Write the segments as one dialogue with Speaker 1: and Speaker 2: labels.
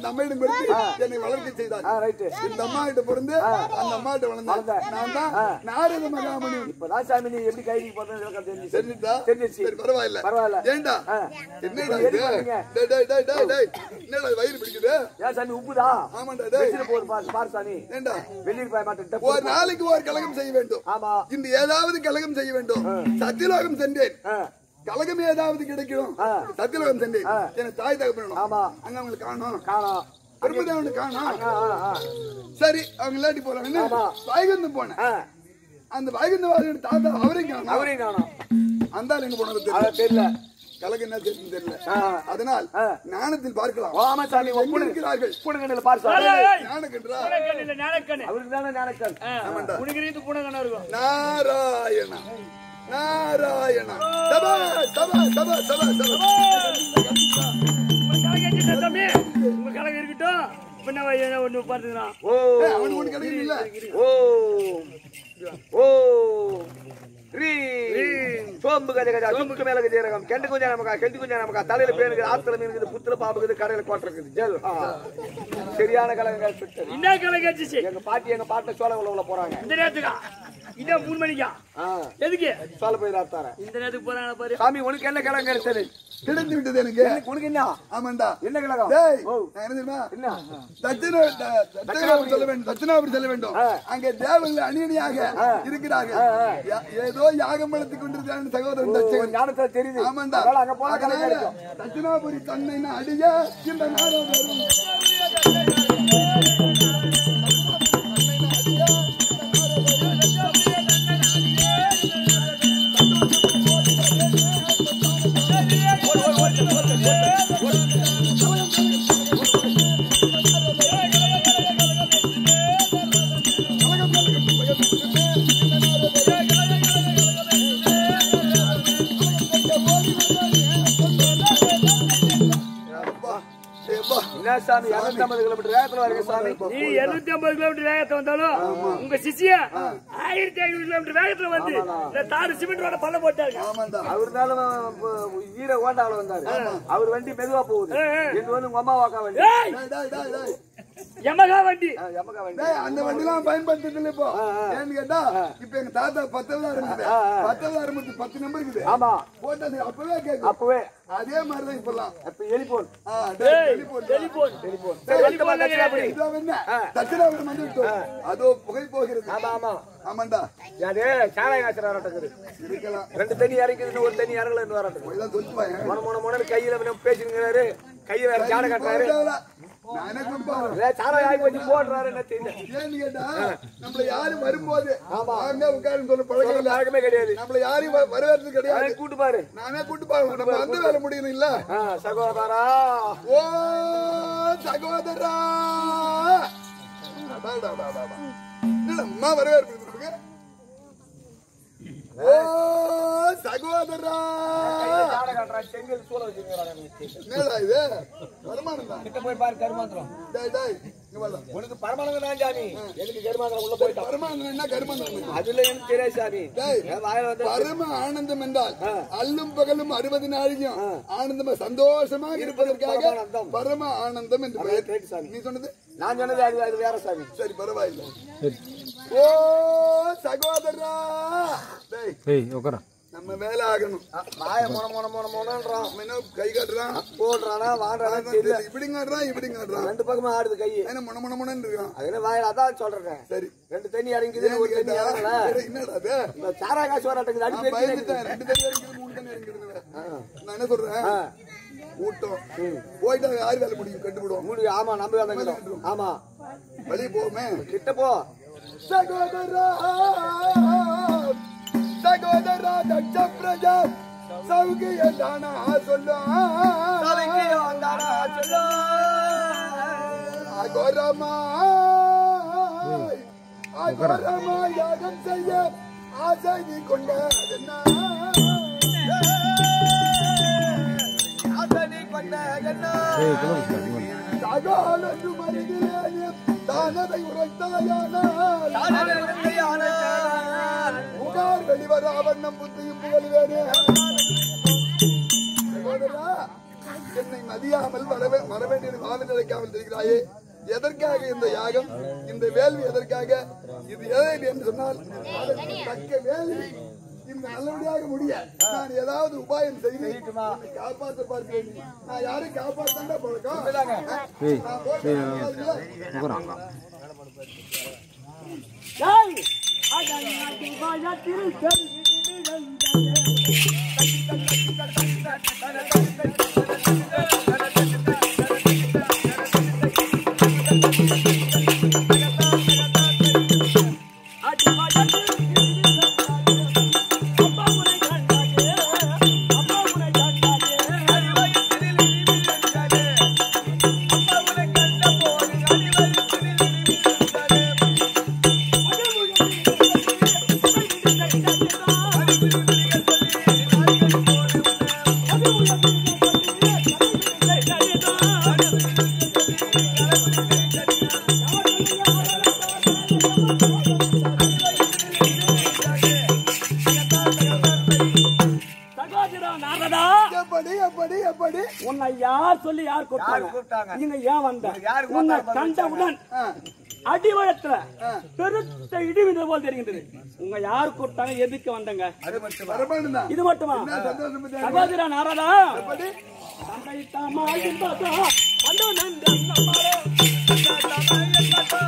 Speaker 1: அம்மையிடம் கொடுத்து என்னை வளர்க்க செய்தார்
Speaker 2: ஆ, ரைட்டு.
Speaker 1: இந்த அம்மா கிட்ட பிறந்து அந்த அம்மா கிட்ட வளர்ந்தேன் நான் தான் நாரத மகாமணி
Speaker 2: இப்பதான் சாமி நீ எப்படி கைதிக்கு போறது எனக்கு தெரிஞ்சு
Speaker 1: தெரிஞ்சுதா
Speaker 2: தெரிஞ்சிச்சு.
Speaker 1: சரி பரவாயில்ல
Speaker 2: பரவாயில்ல.
Speaker 1: ஏண்டா
Speaker 2: ஆ.
Speaker 1: என்னடா
Speaker 2: எதுக்கு
Speaker 1: இது
Speaker 2: வந்தீங்க?
Speaker 1: டேய் டேய் டேய் டேய் டேய் என்னடா வயிறு பிடிக்குது
Speaker 2: ஏன் சாமி உப்புதா
Speaker 1: ஆமாண்டா டேய்
Speaker 2: வெளியில போகுது பாரு பாரு சாமி
Speaker 1: ஏண்டா
Speaker 2: வெளியில் போய் மாட்டேன்
Speaker 1: ஒரு நாளைக்கு ஒரு கலகம் செய்ய வேண்டும்
Speaker 2: ஆமா
Speaker 1: இன்று ஏதாவது கலகம் செய்ய வேண்டும் சத்தியலோகம் சென்றேன்
Speaker 2: ஆ.
Speaker 1: கலகம் ஏதாவது கிடைக்கும்
Speaker 2: ஆ.
Speaker 1: சத்தியலோகம் சென்றேன் என் தாய் தகப்பனும்
Speaker 2: ஆமா.
Speaker 1: அங்க அவங்களுக்கு காணும்
Speaker 2: காணோம்
Speaker 1: பெருமதேவனு காணும்
Speaker 2: ஆ, ஆ, ஆ.
Speaker 1: சரி அவங்க இல்லாட்டி போறாங்கன்னு
Speaker 2: ஆமா.
Speaker 1: வைகுந்தம் போனேன்
Speaker 2: ஆ,
Speaker 1: அந்த வைகுந்தவாதியோட தாத்தா அவரையும் காணும்
Speaker 2: அவரையும் காணோம்
Speaker 1: அந்த ஆள் எங்க போனது தெரியல
Speaker 2: அத தெரியல
Speaker 1: கலகம் என்ன தெரியும் தெரியல
Speaker 2: ஆ.
Speaker 1: அதனால்
Speaker 2: ஆ.
Speaker 1: ஞானத்தில் பார்க்கலாம்
Speaker 2: ஆமா சாமி
Speaker 1: எங்க
Speaker 2: ஒப்புடு
Speaker 1: இருக்கிறார்கள்
Speaker 2: புடுங்கண்ணில் பாரு சாமி
Speaker 1: ஞானக்கன்றா
Speaker 3: பூனைக்கண்ணு இல்ல ஞானக்கண்ணு
Speaker 2: அவருக்கு தானே ஞானக்கல்
Speaker 3: உனக்கு பூனைக்கண்ணா இருக்கும்
Speaker 1: நாராயண நாராயண சபா சபா சபா சபா சபா
Speaker 3: உங்க கலங்க வச்சுட்டா தம்பி உங்க கலங்க இருக்கட்டும் பின்ன வயசு ஒண்ணு பார்த்துக்கிறான்
Speaker 2: ஓ
Speaker 1: ஏய், அவனுக்கு ஒண்ணு கிடைக்கல இல்ல
Speaker 2: ஓ ஓ ரீ சோம்பு கஜ கஜா சுக்கு மேல கஜீரகம் கெண்டு குஞ்சா நமக்கா கெண்டு குஞ்சா நமக்கா தலையில பேனுக்கு ஆத்துல மீன் இருக்குது புத்துல பாம்பு இருக்குது கரையில கோட்டை இருக்குது ஜெல் ஆ. சரியான கலங்க பெற்றது
Speaker 3: என்ன கலங்க வச்சுச்சு
Speaker 2: எங்க பாட்டி எங்க பாட்ட சோழ உள்ள போறாங்க
Speaker 3: இந்த நேரத்துக்கா இதான் மூணு மணிக்கா
Speaker 2: ஆ,
Speaker 3: எதுக்கு
Speaker 2: சோழ போய் தாத்தார
Speaker 3: இந்த நேரத்துக்கு போறாங்க பாரு
Speaker 2: சாமி உனக்கு என்ன கிழங்கு கிடைச்சது
Speaker 1: கிடைத்து விட்டது எனக்கு
Speaker 2: உனக்கு என்ன
Speaker 1: ஆமாண்டா
Speaker 2: என்ன கிழங்கம்
Speaker 1: டேய்
Speaker 2: ஓ
Speaker 1: நான் என்ன தெரியுமா
Speaker 2: என்ன
Speaker 1: தட்சிணா தட்சிணாபுரி சொல்ல வேண்டும் தட்சிணாபுரி செல்ல வேண்டும் அங்கே தேவர்கள் அணியணியாக இருக்கிறார்கள் யா- ஏதோ யாகம் வளர்த்து கொண்டிருக்கிறான் சகோதரன்
Speaker 2: ஒரு
Speaker 1: தட்சகன்
Speaker 2: ஞானத்துல தெரியுது
Speaker 1: ஆமாண்டா
Speaker 2: அதனால அங்க போனா கிழங்கு
Speaker 1: அதனால
Speaker 2: கிடைக்கும்
Speaker 1: தட்சிணாபுரி தன்னை அடிய இந்த நாடம் வரும் அப்பா, ஏப்பா,
Speaker 2: என்ன சாமி இருநூத்தி ஐம்பது கிலோமீட்டர் வேகத்துல வரீங்க சாமி
Speaker 3: நீ இருநூத்தி ஐம்பது கிலோமீட்டர் வேகத்துல வந்தாலும் உங்க சிசிய ஆயிரத்தி ஐநூறு கிலோமீட்டர் வேகத்துல வந்து இந்த தாடு சிமெண்ட் ரோட பள்ள போட்டாங்க
Speaker 1: ஆமாண்டா
Speaker 2: அவருனாலும் ஈர ஓட்டாள வந்தாரு அவர் வண்டி மெதுவா போகுது எங்க வந்து உங்க அம்மா வாக்கா வண்டி
Speaker 3: ஏய்
Speaker 1: டேய், டேய், டேய், டேய்.
Speaker 3: எமகா வண்டி
Speaker 2: ஆ, எமக்கா வண்டி
Speaker 1: டேய், அந்த வண்டிலாம் பயன்படுத்துறது இல்ல இப்போ ஏன்னு கேட்டா இப்ப எங்க தாத்தா பத்தாவது ஆரம்பிச்சது பத்தாவது ஆரம்பிச்சு பத்து நம்பர் இருக்குது
Speaker 2: ஆமா
Speaker 1: போட்டா அது அப்பவே கேட்கும்
Speaker 2: அப்பவே
Speaker 1: அதே மாதிரிதான் இப்பெல்லாம்
Speaker 2: அப்ப டெலிபோன்
Speaker 1: ஆ, டேய், டெலிபோன் தான்.
Speaker 3: டெலிபோன்
Speaker 2: டெலிபோன் சரி வந்துமா தட்சிணாபுரி
Speaker 1: இதோ என்ன? தட்சிணாபுரம் வந்து விட்டோம். அதோ புகை போகிறது
Speaker 2: ஆமா ஆமா
Speaker 1: ஆமாண்டா
Speaker 2: யாரு சாராய காய்ச்சல் வரட்டுக்குது
Speaker 1: இருக்கலாம்
Speaker 2: ரெண்டு தண்ணி இறக்குதுன்னு ஒரு தண்ணி இறங்கலன்னு வரட்டுக்கு
Speaker 1: இதெல்லாம் சொல்லிட்டு
Speaker 2: மொன மொன மொன கையில வந்து பேசினுங்கிறாரு கையை வேற ஜாட காட்டுறாரு
Speaker 1: நானே கொடுப்பாரு
Speaker 2: இல்ல, சாராய ஆகி போச்சு போடுறாரு என்ன தெரியல
Speaker 1: ஏன்னு கேட்டா நம்மள யாரும் வரும்போது வாங்க உட்காருன்னு சொல்ல பழக்கம் இல்ல
Speaker 2: யாருக்குமே கிடையாது
Speaker 1: நம்மள யாரையும் வ- வரவேற்றது கிடையாது
Speaker 2: அவன் கூட்டு பாரு
Speaker 1: நானே கூட்டு பாருங்க நம்ம அந்த வேலை முடியணும் இல்ல
Speaker 2: ஆ, சகோதரா
Speaker 1: ஓ சகோதரா அடா, அடா, அடா, அடா. என்னடா அம்மா வரவேற்பு கொடுக்குறீங்க? ஓ சகோதரா
Speaker 2: ஜாட காட்டுறான் செங்கல் சூழ வச்சுக்கிறான்
Speaker 1: என்னடா இது வருமானம் தான்
Speaker 2: கிட்ட போய் பாரு கருமாந்திரம்
Speaker 1: டேய் டேய் இங்க வாடா.
Speaker 2: உனக்கு பரமளங்க தான் சாமி எனக்கு கருமாந்திரம் உள்ள போயிட்டான்
Speaker 1: வருமானம் என்ன கருமானம்
Speaker 2: அதுல எனக்கு தெரியாது சாமி
Speaker 1: டேய்
Speaker 2: என் வாயில வந்து
Speaker 1: பரம ஆனந்தம் என்றால் அல்லும் பகலும் அறுபது நாளைக்கும் ஆனந்தமா சந்தோஷமாக இருப்பதற்காக
Speaker 2: பரமானந்தம்.
Speaker 1: பரம ஆனந்தம் என்று பெயர்.
Speaker 2: ரைட் சாமி
Speaker 1: நீ சொன்னது
Speaker 2: நான் சொன்னது அது அது வேற சாமி
Speaker 1: சரி பரவாயில்லை ஓ சகோதரா டேய்
Speaker 4: ஏய் உட்கார
Speaker 1: நம்ம வேலை ஆகணும்
Speaker 2: வாய மொன மொன மொன மொனன்றான்
Speaker 1: அவன் என்ன கை காட்டுறான்
Speaker 2: போடுறானா வாடுறானா
Speaker 1: அதான்
Speaker 2: தெரியல
Speaker 1: தெரியல. இப்படி காட்டுறான் இப்படி காட்டுறான்
Speaker 2: ரெண்டு பக்கமும் ஆடுது கை
Speaker 1: என்ன மொன மொன மொனன்னு இருக்கான்
Speaker 2: அது என்ன வாயில அதான் சொல்றேன்
Speaker 1: சரி
Speaker 2: ரெண்டு தண்ணி இறங்குது ஒரு தண்ணி
Speaker 1: கேட்டா,
Speaker 2: இறங்கல
Speaker 1: சரி, என்னடா அது
Speaker 2: இந்த சாரா காசு வரட்டுக்கு அடி
Speaker 1: நான்
Speaker 2: பேசி
Speaker 1: பயந்துட்டேன் ரெண்டு தண்ணி இறங்கிது மூணு தண்ணி இறங்கிடுது நான் என்ன சொல்றேன் கூட்டம் போயிட்டா யார் வேலை முடியும் கட்டுவிடுவோம்
Speaker 2: மூடி ஆமா நம்ப வேண்டாம் ஆமா
Speaker 1: வெளியே போவோமே
Speaker 2: கிட்ட போ
Speaker 1: சகோதரா சகோதரா தட்ச பிரஜா சௌகிய தானா சொல்லு அகோரமா அகோரமா யாகம் செய்ய ஆசை நீ கொண்ட
Speaker 4: ஏய் கிளம்பு
Speaker 1: தகாலு மருதிலே தானதை உரைத்தாயானால் புகார் வெளிவர அவண்ணம் புத்தியும் புகழ்வேனே சகோதரா, என்னை மதியாமல் வரவே வர வேண்டிய வாவில் நிலைக்காமல் இருக்கிறாயே எதற்காக இந்த யாகம் இந்த வேள்வி எதற்காக இது எதை என்று சொன்னால் அதற்கு தக்க வேள்வி இந்த நல்லபடியாக முடிய நான் ஏதாவது உபாயம் செய்து உன்னை காப்பாற்ற பார்க்கிறேன் நான் யாரும் காப்பாற்றாண்டா பழக்கம் நான் போட்டு
Speaker 3: டேய், அகநாட்டு வாயத்தில் செல்விடுங்கள் சகோதரா நாரதா
Speaker 1: எப்படி எப்படி எப்படி
Speaker 3: உன்னை யார் சொல்லி யார்
Speaker 2: யார் கூப்பிட்டாங்க?
Speaker 3: கூப்பிட்டாங்க இங்க ஏன் வந்த
Speaker 2: யார்
Speaker 3: உன்னை
Speaker 2: கூப்பிட்டாங்க?
Speaker 3: கண்டவுடன்
Speaker 1: ஆ,
Speaker 3: அடிவழத்துல பெருத்த இடி விழுந்தது போல் தெரிகின்றது உங்க யார் கூப்பிட்டாங்க எதுக்கு வந்தங்க
Speaker 2: அது மட்டும்
Speaker 1: வரமாட்டேன் தான்.
Speaker 3: இது மட்டுமா
Speaker 1: என்ன சந்தோஷம் பத்தியா?
Speaker 3: சகோதரா நாரதா
Speaker 1: எப்படி
Speaker 3: தந்தை தாமாயின் பாத்தா அண்ணோ நந்தன் நம்மாரே தந்தை தாமாயின் பாத்தா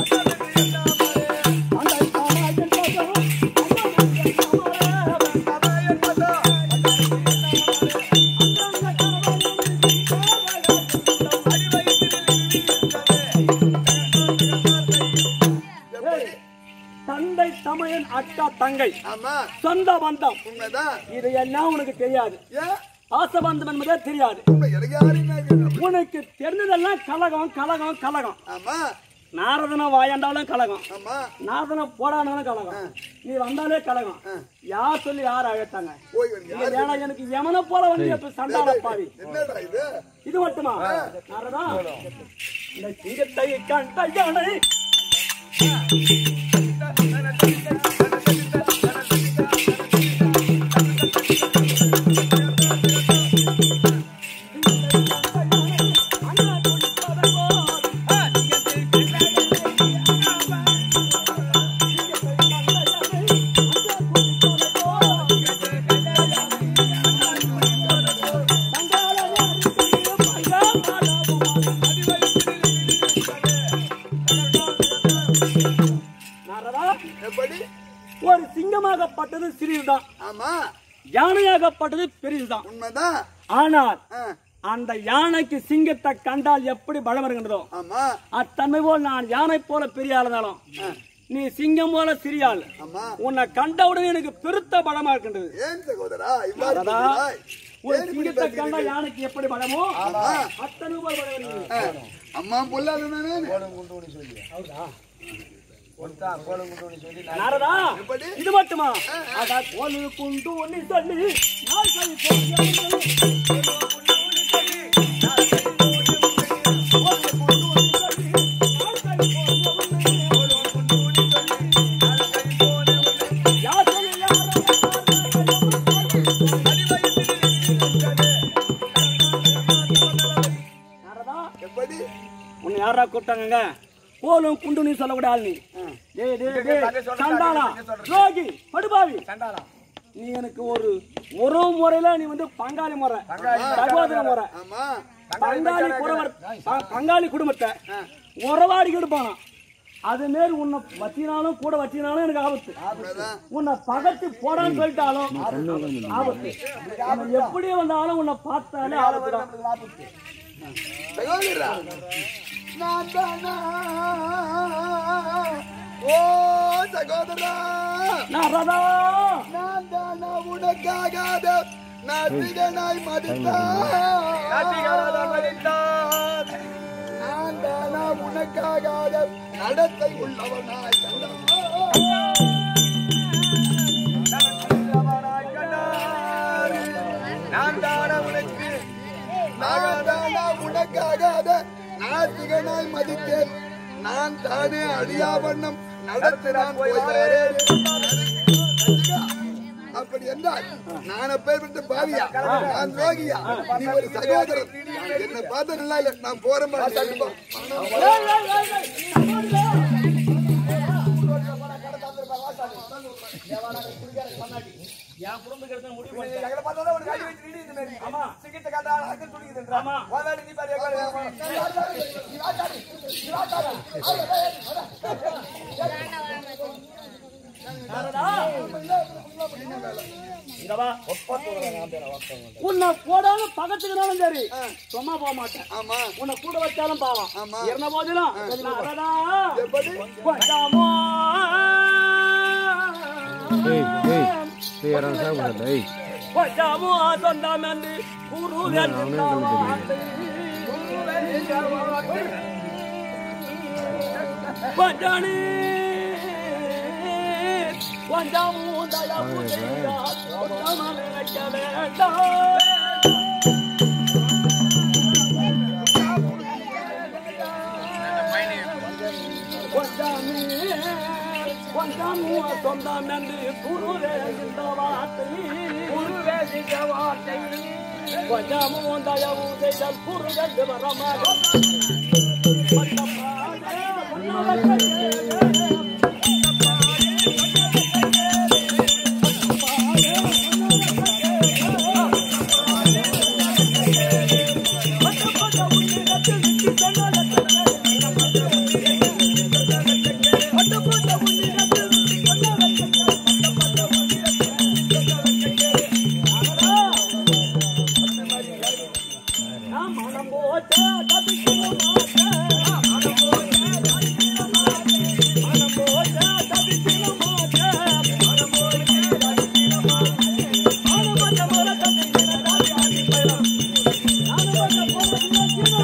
Speaker 3: அண்ணோ நந்தன் நம்மாரே தந்தை தமையன் அக்கா தங்கை
Speaker 1: ஆமா
Speaker 3: சொந்த பந்தம்
Speaker 1: உண்மைதான்
Speaker 3: இது எல்லாம் உனக்கு தெரியாது
Speaker 1: ஏன்
Speaker 3: ஆசபந்தம் என்பதே தெரியாது
Speaker 1: உண்மை எனக்கு யாரையும் கேட்கல.
Speaker 3: உனக்கு தெரிஞ்சதெல்லாம் கலகம் கலகம் கலகம்
Speaker 1: ஆமா
Speaker 3: நாரதன வாயாண்டாலும் கலகம்
Speaker 1: ஆமா
Speaker 3: நாரதன போடானாலும் கலகம் நீ வந்தாலே கலகம் யார் சொல்லி யார் அழைத்தாங்க
Speaker 1: போய் வந்து
Speaker 3: இல்ல, ஏன்னா எனக்கு எமனை போல வந்து எப்ப சண்டால பாவி
Speaker 1: என்னடா இது
Speaker 3: இது மட்டுமா நாரதா இந்த சிங்கத்தை கண்ட யானை நாரதா
Speaker 1: எப்படி
Speaker 3: ஒரு சிங்கமாகப்பட்டது சிறிதுதான்
Speaker 1: ஆமா
Speaker 3: யானையாகப்பட்டது பெரிதுதான்
Speaker 1: உண்மைதான்
Speaker 3: ஆனால்
Speaker 1: ஆ,
Speaker 3: அந்த யானைக்கு சிங்கத்தை கண்டால் எப்படி பலம் வருகின்றதோ
Speaker 1: ஆமா
Speaker 3: அத்தன்மை போல் நான் யானை போல பெரிய ஆள் இருந்தாலும் நீ சிங்கம் போல சிறிய ஆள்
Speaker 1: ஆமா
Speaker 3: உன்னை கண்டவுடனே எனக்கு பெருத்த பலமா இருக்கின்றது
Speaker 1: ஏன் சகோதரா இவ்வாறு
Speaker 3: நாரதா,
Speaker 1: சொல்கிறாய்?
Speaker 3: ஒரு
Speaker 1: ஏன் இப்படி
Speaker 3: சிங்கத்தை கண்டா
Speaker 1: பேசுகிறீர்கள்?
Speaker 3: யானைக்கு எப்படி பலமோ
Speaker 1: ஆமா.
Speaker 3: அத்தனை போல் பலம் வருகிறது.
Speaker 1: ஆ, அம்மா பொல்லாதவனே
Speaker 3: நாரதா
Speaker 1: எப்படி
Speaker 3: இது மட்டுமா அத கொலு குண்டு ஒண்ணு சொல்லி நாள் கழி
Speaker 1: எப்படி
Speaker 3: உன்னை யாரா கூப்பிட்டாங்க கோலும் குண்டு நீ சொல்லக்கூடாது நீ டேய், டேய், டேய், சண்டாளா ரோகி படுபாவி நீ எனக்கு ஒரு ஒரு முறையில நீ வந்து பங்காளி முறை சகோதர முறை
Speaker 1: ஆமா
Speaker 3: பங்காளி குறவர் ப- பங்காளி குடும்பத்தை உறவாடி எடுப்பானா அது மாரி உன்னை வச்சினாலும் கூட வச்சினாலும் எனக்கு ஆபத்து
Speaker 1: உண்மைதான்
Speaker 3: உன்னை பகத்து போடான்னு சொல்லிட்டாலும் ஆபத்து அவன் எப்படி வந்தாலும் உன்னை பார்த்தாலே ஆபத்து தான்
Speaker 1: சகோதரா நான் தானா ஓ சகோதரா
Speaker 3: நான் ரதா
Speaker 1: நான் தானா உனக்காகாத நாத்திகனாய் மதித்தான் நான் தானா உனக்காகாத நடத்தை உள்ளவனாய்
Speaker 2: நான் தான உனக்கு
Speaker 1: நான் தானா உனக்காகாத நாத்திகனாய் மதித்தேன் நான் தானே அழியா வண்ணம் நடத்து நான் போய் வரேன். அப்படி என்றால் நான் அப்பேற்பட்ட பாவியா நான் ரோகியா நீ ஒரு சகோதரன் என்ன பார்த்தா நல்லா இல்ல நான் போறேன் பாரு, நீ இருப்பா.
Speaker 3: ஏய், ஏய், ஏய், ஏய். என் குடும்பம் எடுத்து முடிவு பண்ணிட்டேன்.
Speaker 2: எங்களை பார்த்தாதான் உனக்கு அடி வச்சு இடி இந்த மாதிரி.
Speaker 3: ஆமா.
Speaker 2: சிகிச்சை கேட்டா அழகு துடிக்குதுன்றா.
Speaker 3: ஆமா.
Speaker 2: உன் வேலை நீ பாரு, என் வேலை நான் பாரு.
Speaker 3: நாரதா. இங்க வா. உன்னை போடாத பக்கத்துக்குனாலும் சரி சும்மா போக மாட்டேன்
Speaker 1: ஆமா
Speaker 3: உன்னை கூட வச்சாலும் பாவம்
Speaker 1: ஆமா.
Speaker 3: இருந்த போதிலும் நாரதா.
Speaker 1: எப்படி
Speaker 3: கொஞ்சமோ. கொஞ்சமோ சொந்தமென்று குருவன் வார்த்தை. கொஞ்சனி கொஞ்சமும் தயவு செய்தால் கொஞ்சம் நினைக்க வேண்டாம் கொஞ்சமே கொஞ்சமோ சொந்தமென்று குருவே இந்த வார்த்தை குருவே இந்த வார்த்தை கொஞ்சமும் தயவு செய்தால் குருவன் வரமாக மனம் போச்சா தப்பிக்கணும் மனம் போச்சா தப்பிக்கணும் மனம் போச்சா தப்பிக்கணும் மனம் போச்சா தப்பிக்கணும் மனம் வந்த மர தப்பிக்கணும் ராஜாதி பயம் நான் வந்த போது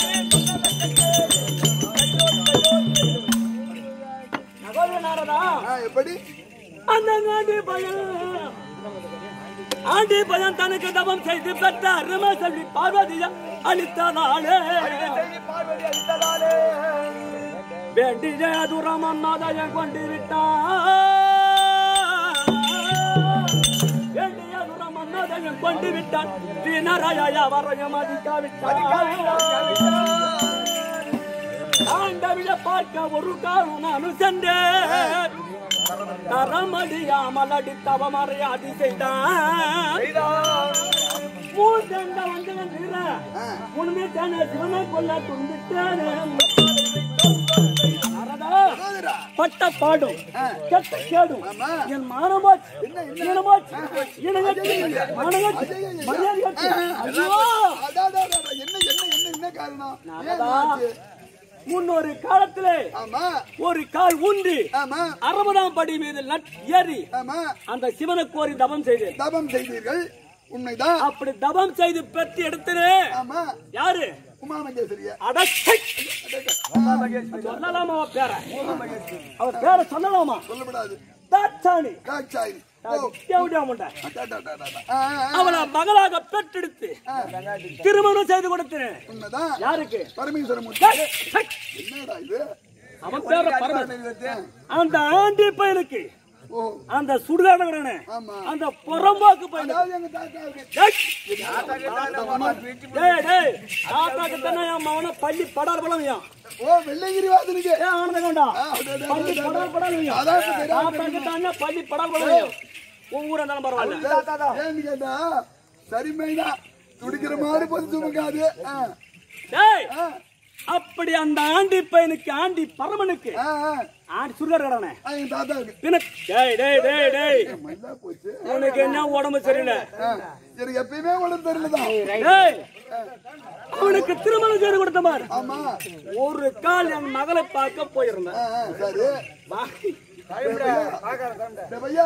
Speaker 3: நகோதர நாரதா
Speaker 1: ஆ, எப்படி
Speaker 3: அந்த ஆண்டி பையன் ஆண்டி பையன் தனக்கு தவம் செய்து பெற்ற அருமை சொல்லி பார்வதிய அளித்ததாலே
Speaker 2: செய்தி பார்வதி அளித்ததாலே.
Speaker 3: வேண்டிய தூரம் அண்ணாதயம் கொண்டு விட்டான் வேண்டிய தூரம் அண்ணாதயம் கொண்டு விட்டான் வீணராய வரையும் அதிகாவிட்டான் ஆண்டவிட பார்க்க ஒரு காலம் நானும் சென்றேன் தரமடியாமல் அடித்தவ மறையாதி செய்தான்
Speaker 2: செய்தான்.
Speaker 3: மூன்றண்ட வந்தவன் வீர உண்மை தானே சிவனை கொல்ல துண்டித்தேன்
Speaker 1: சகோதரா
Speaker 3: பட்ட பாடும் கெட்ட கேடும் என் மானமாச்சு இனமாச்சு இனங்கட்டி மானங்கட்டி மரியாதை ஐயோ
Speaker 1: அடா, அடா, அடா, என்ன என்ன என்ன என்ன காரணம் ஏன்
Speaker 3: நாரதா,
Speaker 1: ஆச்சு?
Speaker 3: முன்னொரு காலத்திலே
Speaker 1: ஆமா
Speaker 3: ஒரு கால் ஊன்றி
Speaker 1: ஆமா
Speaker 3: அறுபதாம் படி மீது நட் ஏறி
Speaker 1: ஆமா
Speaker 3: அந்த சிவனை கோரி தபம் செய்தேன்
Speaker 1: தபம் செய்தீர்கள் உண்மைதான்
Speaker 3: அப்படி தபம் செய்து பெற்று எடுத்தனே
Speaker 1: ஆமா
Speaker 3: யாரு
Speaker 1: உமாமகேஸ்வரிய
Speaker 3: அடச்சை சொல்லலாமா அவ பேர அவ பேர சொல்லலாமா
Speaker 1: சொல்லப்படாது
Speaker 3: தாட்சாணி
Speaker 1: காட்சாயி ஓ
Speaker 3: தேவடியா முண்டை
Speaker 1: அடா, அடா, அடா, அடா. ஆ, ஆ, ஆ.
Speaker 3: அவளை மகளாக பெற்றெடுத்து திருமணம் செய்து கொடுத்தேன்
Speaker 1: உண்மைதான்
Speaker 3: யாருக்கு
Speaker 1: பரமேஸ்வரமூர்த்தி
Speaker 3: டேய், டேய்,
Speaker 1: என்னடா இது
Speaker 3: அவன் பேர பரமன் அந்த ஆண்டி பையனுக்கு
Speaker 1: ஓ
Speaker 3: அந்த சுடுகாடுகிறனே
Speaker 1: ஆமா
Speaker 3: அந்த புறம்போக்கு பையன்
Speaker 1: அதாவது எங்க தாத்தாவுக்கு
Speaker 3: டேய் டேய் தாத்தாக்கு தானே என் மகனை பள்ளி படார் படம் ஏன்
Speaker 1: ஓ வெள்ளைங்கிரி வாசனுக்கு
Speaker 3: ஏன் ஆனந்த கொண்டா
Speaker 1: ஆ, அடா, அடா,
Speaker 3: பள்ளி
Speaker 1: அடா,
Speaker 3: படார் படம் ஏன்
Speaker 1: அதான் இப்ப தெரியாது.
Speaker 3: தாத்தாக்கு தானே பள்ளி படார் படம் ஏன் உன் ஊரா இருந்தாலும் பரவாயில்ல
Speaker 1: ஏன்னு கேட்டா சரிமைதான் துடிக்கிற மாதிரி பொது சுமக்காது ஆ,
Speaker 3: டேய்
Speaker 1: ஆ,
Speaker 3: அப்படி அந்த ஆண்டி பையனுக்கு ஆண்டி பரமனுக்கு
Speaker 1: ஆ, ஆ.
Speaker 3: ஆண்டி சுடுகாடுகிறானே
Speaker 1: ஆ, எங்க தாத்தாவுக்கு
Speaker 3: பின்ன டேய் டேய் டேய் டேய்
Speaker 1: மல்லா போச்சு
Speaker 3: உனக்கு என்ன உடம்பு சரியில்லை
Speaker 1: ஆ, எனக்கு எப்பயுமே உடம்பு தெரியலதான்
Speaker 3: டேய் அவனுக்கு திருமணம் செய்து கொடுத்த மாதிரி
Speaker 1: ஆமா
Speaker 3: ஒரு கால் என் மகளை பார்க்க போயிருந்தேன்
Speaker 1: ஆ, ஆ, சரி
Speaker 3: வா.
Speaker 1: டேய் பையா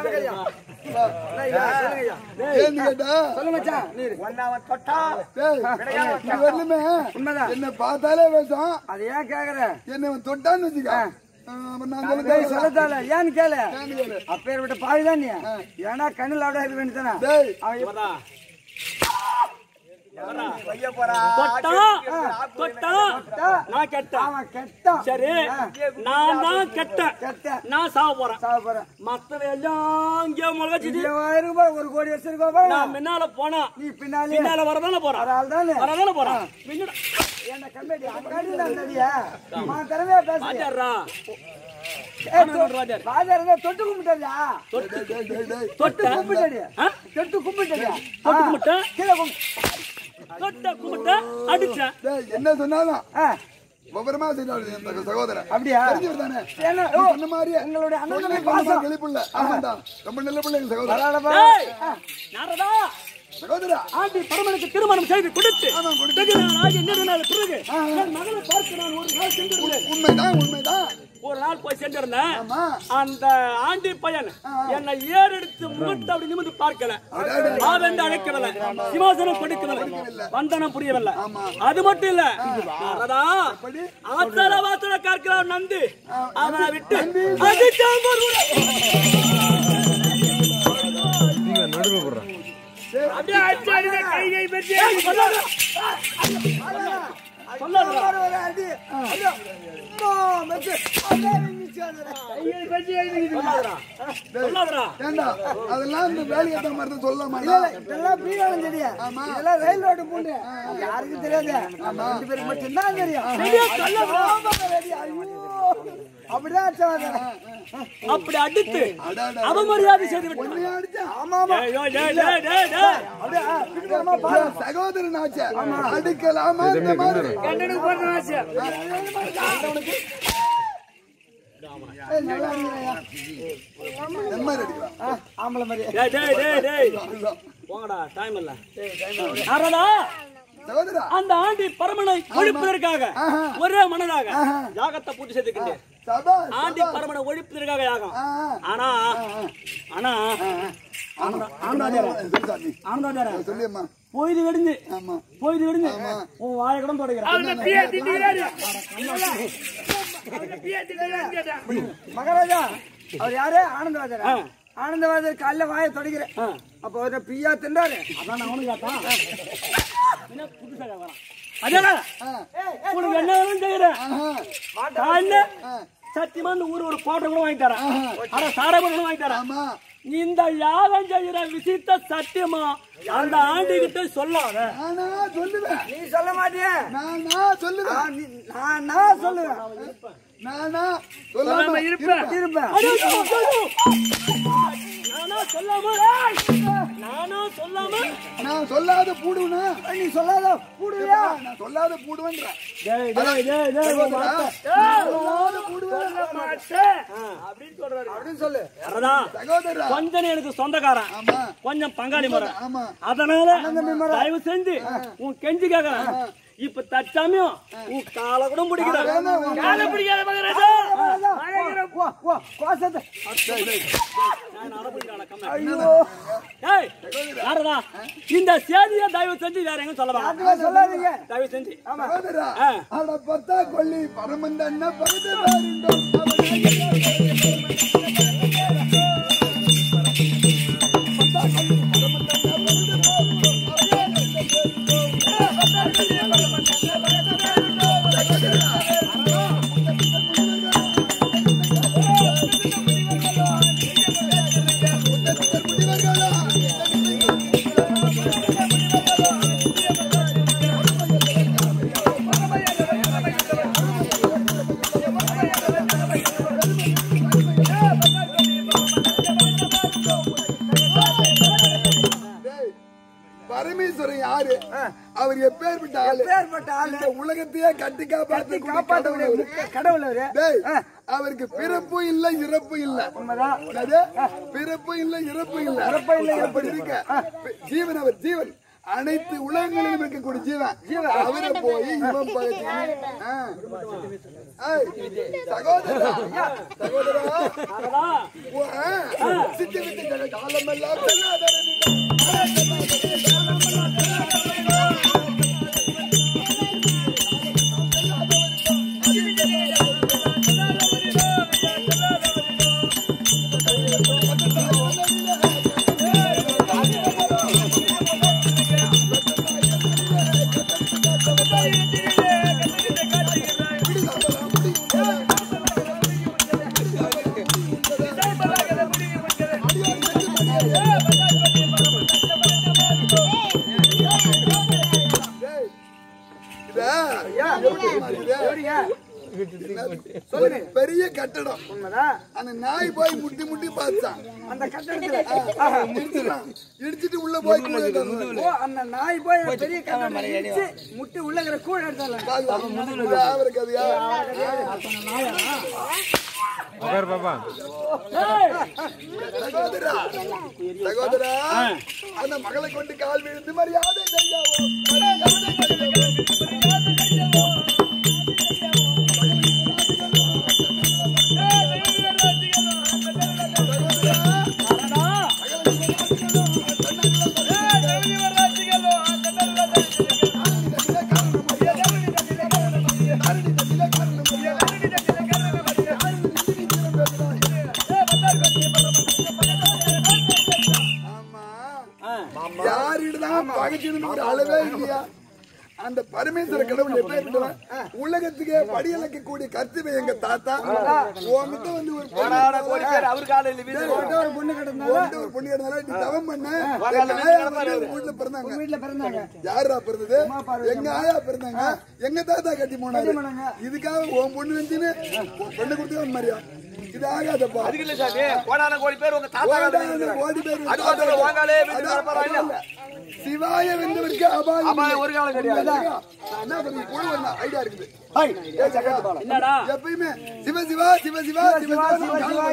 Speaker 1: ஏன்னு கேட்டா
Speaker 2: ஒன்னாவன் தொட்டா
Speaker 1: டேய், இது வரலுமே என்ன பார்த்தாலே விஷம்
Speaker 4: அது ஏன் கேக்குற
Speaker 1: என்ன அவன் தொட்டான்னு வச்சுக்க ஆ, அப்ப நான் சொல்ல
Speaker 4: டேய்
Speaker 1: தேவையில்ல.
Speaker 4: சொல்லத்தால ஏன்னு கேளு
Speaker 1: ஏன்னு கேளு.
Speaker 4: அப்பேர் விட்ட பாவிதான் நீ ஏன்னா கண்ணில் அவட இருக்க வேண்டியதானே
Speaker 1: டேய்
Speaker 3: வரா. வரா. தொட்டா தொட்டா நான் கெட்டேன்
Speaker 4: அவன் கெட்டான்
Speaker 3: சரி நான் தான் கெட்டேன்
Speaker 4: கெட்ட
Speaker 3: நான் சாவ போறேன்
Speaker 4: சாவ போறேன்
Speaker 3: மத்தவ எல்லாம் இங்கே முளைச்சிட்டு
Speaker 4: இருபதாயிரம் ரூபாய் ஒரு கோடி வச்சிருக்கோம்
Speaker 3: நான் முன்னால போனா
Speaker 4: நீ பின்னாலே
Speaker 3: பின்னால வரதானே போறேன்
Speaker 4: அதனால தானே
Speaker 3: வரதானே போறேன் பின்னாடி
Speaker 4: என்ன கம்பெனி அங்காடி தான் தடியா நான் திறமையா பேசுறேன்
Speaker 3: வாத்தியாரா வாத்தியார்.
Speaker 4: ராஜா தொட்டு கும்பிட்டா
Speaker 3: தொட்டு
Speaker 1: டேய், டேய், டேய்.
Speaker 3: தொட்டு
Speaker 4: கும்பிட்டடியா
Speaker 3: ஆ?
Speaker 4: தொட்டு கும்பிட்டடியா
Speaker 3: தொட்டு கும்பிட்டா
Speaker 4: கீழே கும்-
Speaker 3: தொட்ட கும்பிட்டா அடிச்சேன்
Speaker 1: டேய், என்ன சொன்னாலும்
Speaker 4: ஆ,
Speaker 1: விவரமா செய்யறாரு என் சகோதரன்
Speaker 4: அப்படியா?
Speaker 1: தெரிஞ்சவர் தானே
Speaker 4: என்ன
Speaker 1: நீ
Speaker 4: ஓ,
Speaker 1: சொன்ன மாதிரியே
Speaker 4: எங்களுடைய அண்ணன்
Speaker 1: சொன்ன
Speaker 4: தம்பி பாசம்.
Speaker 1: மாதிரி வெளிப்புள்ள ஆமாண்டா ரொம்ப நல்ல பிள்ளை எங்க சகோதரன்
Speaker 4: பரவாயில்லப்பா.
Speaker 3: டேய், நாரதா
Speaker 1: சகோதரா
Speaker 3: ஆண்டி பரமனுக்கு திருமணம் செய்து கொடுத்து
Speaker 1: ஆமா, கொடுத்து.
Speaker 3: வெகு நாள் ஆகி இன்னொரு நாள் பிறகு என் மகளை பார்த்து நான் ஒரு நாள் சென்றிருந்தேன்
Speaker 1: உண்மைதான் உண்மைதான்
Speaker 3: ஒரு நாள் போய் சென்றிருந்தேன்
Speaker 1: ஆமா
Speaker 3: அந்த ஆண்டி பையன் என்னை ஏறெடுத்து முகத்தை அப்படி நிமிர்ந்து பார்க்கல ஆவென்று அழைக்கவில்லை சிவாசனம் கொடுக்கவில்லை வந்தனம் புரியவில்லை அது மட்டும் இல்ல நாரதா ஆத்தர வாத்தர கார்க்கிறான் நந்து அவனை விட்டு அடிச்சான் ஒரு அப்படியே அடிச்சு அடிச்சு கை கை பெற்று சொல்லாத சொல்லாத
Speaker 4: ஒரு ஒரு அடி. ஐயோ. அம்மா, மெச்சு. அப்படியே இருந்துச்சு அதுல.
Speaker 3: சொல்லாதடா சொல்லாதடா
Speaker 1: ஏண்டா அதெல்லாம் இந்த வேலையை தான் மாதிரி
Speaker 4: இல்ல,
Speaker 1: சொல்லலாமா
Speaker 4: இல்ல, இதெல்லாம் பீகாரம் செடியா. இதெல்லாம் ரயில் ரோடு பூண்டு. யாருக்கும் தெரியாது ரெண்டு பேருக்கு மட்டும்தான் தெரியும் ஆமாங்க, ரெடி. ஐயோ. அப்படிதான் அடிச்சாங்க.
Speaker 3: அப்படி அடித்து
Speaker 1: அடாடா.
Speaker 3: அவமரியாதை செய்து விட்டான்
Speaker 1: உன்னைய அடிச்சா?
Speaker 4: ஆமா ஆமா
Speaker 3: டேய், டேய், டேய், டேய், டேய், டேய்.
Speaker 4: அப்படியே ஆ, பிடிக்காம பாரு.
Speaker 1: என் சகோதரன் ஆச்சே அடிக்கலாமா இந்த மாதிரி
Speaker 4: ஏய், நல்லா அடிக்கிறேன்யா.
Speaker 1: இந்த மாதிரி அடிக்கலாம்
Speaker 4: ஆ, ஆம்பளை மாதிரி
Speaker 3: டேய், டேய், டேய், டேய்.
Speaker 1: அதுதான்.
Speaker 3: போங்கடா டைம் இல்ல நாரதா
Speaker 1: சகோதரா
Speaker 3: அந்த ஆண்டி பரமனை ஒழிப்பதற்காக ஒரே மனதாக யாகத்தை பூர்த்தி செய்துக்கிட்டேன்
Speaker 1: சபா
Speaker 3: ஆண்டி பரமனை ஒழிப்பதற்காக யாகம் ஆனா ஆனா
Speaker 1: சொல்லி
Speaker 3: ஆனந்தாச்சார
Speaker 1: சொல்லியம்மா
Speaker 3: பொய்து வெடிஞ்சு
Speaker 1: ஆமா
Speaker 3: பொய்து வெடிஞ்சு உன் வாயை கூட தொடங்கிறான்
Speaker 4: மகாராஜா அவர் யாரு ஆனந்தவாதர் ஆனந்தவாதர் காலைல வாயை தொடக்கிறேன் அப்ப அவரை பியா தின்றாரு
Speaker 3: அதான் நான் அவனுக்கு கேட்டான் என்ன புதுசா கேட்கறான் அதேடா உனக்கு என்ன வேணும் செய்யறேன் காலைல சத்தியமா இந்த ஊர் ஒரு கோட்டை கூட வாங்கி தரேன் ஆனா சாரபடி கூட வாங்கி தரேன்
Speaker 1: ஆமா
Speaker 3: இந்த யாகம் செய்யற விஷயத்த சத்தியமா அந்த ஆண்டு கிட்ட சொல்லாத
Speaker 1: நானா சொல்லுவேன்
Speaker 4: நீ சொல்ல மாட்டிய
Speaker 1: நானா சொல்லுவேன்
Speaker 4: நான் நான் சொல்லுவேன்
Speaker 1: நானா சொல்லாம
Speaker 3: இருப்பேன்
Speaker 4: இருப்பேன்
Speaker 3: ஐயோ, ஐயோ, ஐயோ. நானா சொல்லாம ஏய், நானா சொல்லாம
Speaker 1: நான் சொல்லாத பூடுவனா
Speaker 4: நீ சொல்லாத கூடுவியா
Speaker 1: நான் சொல்லாத பூடுவேன்றேன்
Speaker 3: டேய், டேய், டேய், டேய், உன் வார்த்தை.
Speaker 1: சொல்லாத பூடுவேன்
Speaker 3: அப்படின்னு சொல்றாரு
Speaker 4: அப்படின்னு சொல்லு
Speaker 3: வரதா
Speaker 1: சகோதரா
Speaker 3: கொஞ்சம் எனக்கு சொந்தக்காரன்
Speaker 1: ஆமா
Speaker 3: கொஞ்சம் பங்காளி முறை
Speaker 1: ஆமா
Speaker 3: அதனால தயவு செஞ்சு உன் கெஞ்சி கேக்குறேன் இப்ப தற்சமயம் உன் காலை கூட பிடிக்கிறேன் காலை பிடிக்காத மகராஜா
Speaker 4: வா, வா, கோசத்தை.
Speaker 3: நான் அனுப்புகிறேன் கம்மா.
Speaker 4: ஐயோ
Speaker 3: ஏய் யாரதா இந்த செய்தியை தயவு செஞ்சு வேற எங்க சொல்ல வேணாம்
Speaker 4: அதுவா சொல்லாதீங்க
Speaker 3: தயவு செஞ்சு
Speaker 1: சகோதரா
Speaker 3: ஆ.
Speaker 1: அட பத்தா கொல்லி பரமந்தன்ன பகுதி பாருண்டோம் டேய், பரமேஸ்வரன் யாரு அவர் எப்பேற்பட்ட ஆளு
Speaker 4: எப்பேற்பட்ட ஆளு?
Speaker 1: இந்த உலகத்தையே கட்டி காப்பாற்ற
Speaker 4: காப்பாற்றக்கூடிய முக்கிய கடவுள் அவரு
Speaker 1: டேய் அவருக்கு பிறப்பு இல்ல இறப்பு இல்ல
Speaker 4: உண்மைதான்.
Speaker 1: என்னது? பிறப்பு இல்ல இறப்பு இல்ல
Speaker 4: இறப்பு இல்ல,
Speaker 1: அப்படி இருக்க ஜீவன் அவர் ஜீவன் அனைத்து உலகங்களிலும் இருக்கக்கூடிய ஜீவன் ஜீவன் அவரை போய் இவன் பகைச்சு ஆ. ஏய், சகோதரா சகோதரா
Speaker 3: யாரதா
Speaker 1: ஓ, ஆ. சித்தி விட்டு கிடக்க காலமெல்லாம் செல்லாதரன் இதா, எப்படிம்மா இது?
Speaker 4: எப்படிங்க
Speaker 1: ஒரு பெரிய கட்டடம்
Speaker 4: உண்மைதான்
Speaker 1: அந்த நாய் போய் முட்டி முட்டி பார்த்தான்
Speaker 4: அந்த கட்டடத்துல
Speaker 1: இடிச்சுட்டான். இடிச்சிட்டு உள்ள போய் கூழ எடுத்தாங்க.
Speaker 4: ஓ அந்த நாய் போய் அந்த பெரிய கட்டடத்துல இடிச்சு முட்டி உள்ள இருக்கிற கூழ எடுத்தால
Speaker 1: அவருக்கு அதுயா சகோதரா சகோதரா அந்த மகளை கொண்டு கால் விழுந்து மரியாதை செய்யாவோ மரியாதை செய்யாவோ. ஆமா யாரிடம் பகைச்சிருந்து ஒரு அளவே இல்லையா அந்த பரமேஸ்வர கடவுள் எப்படிப்பட்டவன் உலகத்துக்கே படியலக்க கூடிய கருத்துவை எங்க தாத்தா உன்கிட்ட வந்து ஒரு
Speaker 2: கோடான கோடி பேர் அவர் காலையில் வீடு
Speaker 4: ஒரு பொண்ணு கிடந்தால
Speaker 1: உன்கிட்ட ஒரு பொண்ணு கிடந்தாலும் நீ தவம் பண்ண எங்க ஆயா வந்து ஒரு வீட்டுல பிறந்தாங்க
Speaker 4: வீட்டுல பிறந்தாங்க
Speaker 1: யாரா பிறந்தது எங்க ஆயா பிறந்தாங்க எங்க தாத்தா கட்டி போனாரு இதுக்காக உன் பொண்ணு நினைச்சுன்னு உன் பொண்ணு கொடுத்து ஒரு மாதிரியா இது ஆகாதப்பா
Speaker 2: அதுக்கு இல்ல சாமி கோடான கோடி பேர் உங்க தாத்தா காலையில் வீடு
Speaker 1: ஓடி பேர்
Speaker 2: அது மாத்திரம் வாங்காலே வீட்டு நடப்பாரா இல்ல
Speaker 1: சிவாய வென்றவருக்கு அபாயம்
Speaker 2: அபாயம் ஒரு காலம் கிடையாது.
Speaker 1: நான் என்ன பண்ணுறது குழு வந்தா ஐடியா இருக்குது ஏ சக்கரத்து பாலம்.
Speaker 3: என்னடா
Speaker 1: எப்பயுமே சிவ சிவா சிவ சிவா சிவ சிவா சிவா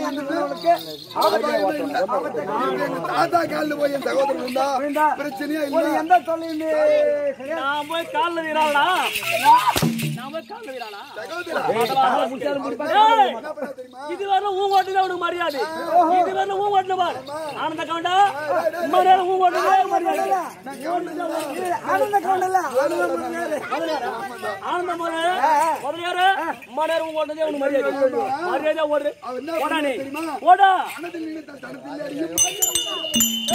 Speaker 1: எங்க தாத்தா காலில் போய் என் சகோதரன் இருந்தா பிரச்சனையா
Speaker 4: ஒரு
Speaker 1: இல்ல
Speaker 4: எந்த தொல்லையுமே சரியா
Speaker 3: நான் போய் கால்ல வீராளா நான் போய் கால்ல வீராளா
Speaker 1: சகோதரா
Speaker 3: ஏய்,
Speaker 1: என்ன பண்ண தெரியுமா
Speaker 3: இது வரல ஊன் ஓட்டுல உனக்கு மரியாதை இது வரல ஊன் ஓட்டுல பார் ஆனந்த கவுண்டா மரியாதை ஊன் ஓட்டுல மரியாதை
Speaker 4: ஆனந்த கவுண்டல்ல
Speaker 3: ஆனந்த முதல்ல முதலியாரு மணியார் ஊன் ஓட்டுதே உனக்கு மரியாதை மரியாதை ஓடு
Speaker 1: அவன் என்ன
Speaker 3: ஓடா
Speaker 1: பண்ண
Speaker 3: நீ
Speaker 1: தெரியுமா
Speaker 3: ஓடா
Speaker 1: மனதில் நினைத்த தனத்தில் அறியும்